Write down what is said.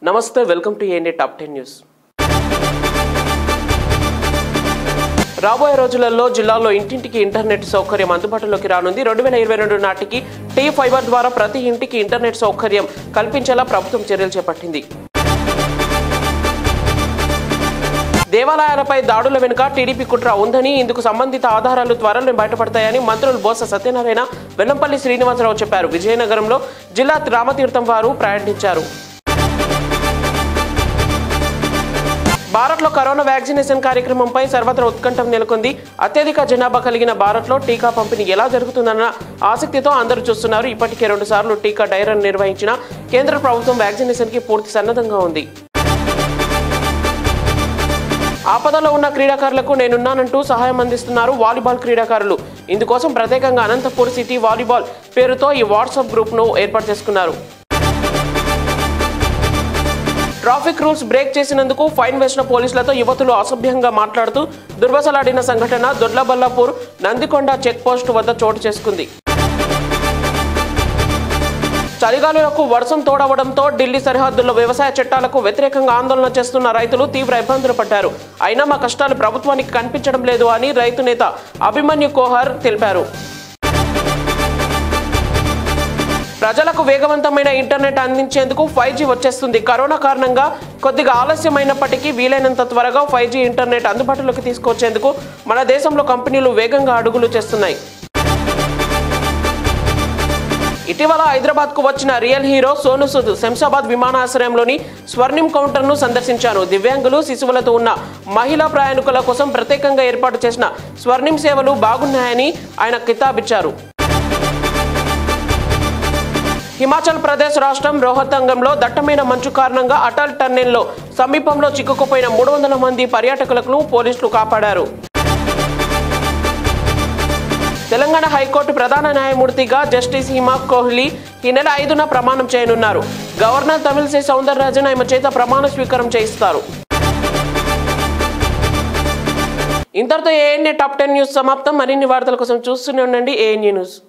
నమస్తే welcome to ANA top ten news రాబోయే రోజులలో జిల్లాలో ఇంటింటికి ఇంటర్నెట్ సౌకర్యం అందుబాటులోకి రానుంది రెండు వేల ఇరవై రెండు నాటికి టీ ఫైబర్ ద్వారా ప్రతి ఇంటికి ఇంటర్నెట్ సౌకర్యం కల్పించేలా ప్రభుత్వం చర్యలు చేపట్టింది దేవాలయాలపై దాడుల వెనుక టీడీపీ కుట్ర ఉందని ఇందుకు సంబంధిత ఆధారాలు త్వరలో బయటపడతాయని మంత్రులు బోస సత్యనారాయణ వెల్లంపల్లి శ్రీనివాసరావు చెప్పారు విజయనగరంలో జిల్లా రామతీర్థం వారు ప్రయాణించారు భారత్లో కరోనా వ్యాక్సినేషన్ కార్యక్రమంపై సర్వత్రా ఉత్కంఠం నెలకొంది అత్యధిక జనాభా కలిగిన భారత్లో టీకా పంపిణీ ఎలా జరుగుతుందన్న ఆసక్తితో అందరూ చూస్తున్నారు ఇప్పటికే రెండు సార్లు టీకా డైరన్ నిర్వహించిన కేంద్ర ప్రభుత్వం వ్యాక్సినేషన్కి పూర్తి సన్నద్ధంగా ఉంది ఆపదలో ఉన్న క్రీడాకారులకు నేనున్నానంటూ సహాయం అందిస్తున్నారు వాలీబాల్ క్రీడాకారులు ఇందుకోసం ప్రత్యేకంగా అనంతపూర్ సిటీ వాలీబాల్ పేరుతో ఈ వాట్సాప్ గ్రూప్ను ఏర్పాటు చేసుకున్నారు ట్రాఫిక్ రూల్స్ బ్రేక్ చేసినందుకు ఫైన్ వేసిన పోలీసులతో యువతులు అసభ్యంగా మాట్లాడుతూ దుర్వసలాడిన సంఘటన దొడ్లబల్లాపూర్ నందికొండ చెక్ పోస్ట్ వద్ద చోటు చేసుకుంది చలిగాలులకు వర్షం తోడవడంతో ఢిల్లీ సరిహద్దుల్లో వ్యవసాయ చట్టాలకు వ్యతిరేకంగా ఆందోళన చేస్తున్న రైతులు తీవ్ర ఇబ్బందులు పడ్డారు అయినా మా కష్టాలు ప్రభుత్వానికి కనిపించడం లేదు అని రైతు నేత అభిమన్యు కోహర్ తెలిపారు ప్రజలకు వేగవంతమైన ఇంటర్నెట్ అందించేందుకు ఫైవ్ జీ వచ్చేస్తుంది కరోనా కారణంగా కొద్దిగా ఆలస్యమైనప్పటికీ వీలైనంత త్వరగా ఫైవ్ జీ ఇంటర్నెట్ అందుబాటులోకి తీసుకొచ్చేందుకు మన దేశంలో కంపెనీలు వేగంగా అడుగులు చేస్తున్నాయి ఇటీవల హైదరాబాద్ కు వచ్చిన రియల్ హీరో సోను సూద్ శంషాబాద్ విమానాశ్రయంలోని స్వర్ణిం కౌంటర్ ను సందర్శించాను దివ్యాంగులు శిశువులతో ఉన్న మహిళా ప్రయాణికుల కోసం ప్రత్యేకంగా ఏర్పాటు చేసిన స్వర్ణిం సేవలు బాగున్నాయని ఆయన కితాబిచ్చారు హిమాచల్ ప్రదేశ్ రాష్ట్రం రోహతంగంలో దట్టమైన మంచు కారణంగా అటల్ టన్నెల్లో సమీపంలో చిక్కుకుపోయిన మూడు వందల మంది పర్యాటకులను పోలీసులు కాపాడారు తెలంగాణ హైకోర్టు ప్రధాన న్యాయమూర్తిగా జస్టిస్ హిమా కోహ్లీ ఈ నెల ఐదున ప్రమాణం చేయనున్నారు గవర్నర్ తమిళిసై సౌందరరాజన్ ఆమె చేత ప్రమాణ స్వీకారం చేయిస్తారు ఇంతటితో ఏఎన్ఏ టాప్ టెన్ న్యూస్ సమాప్తం మరిన్ని వార్తల కోసం చూస్తూనే ఉండండి ఏఎన్ఏ న్యూస్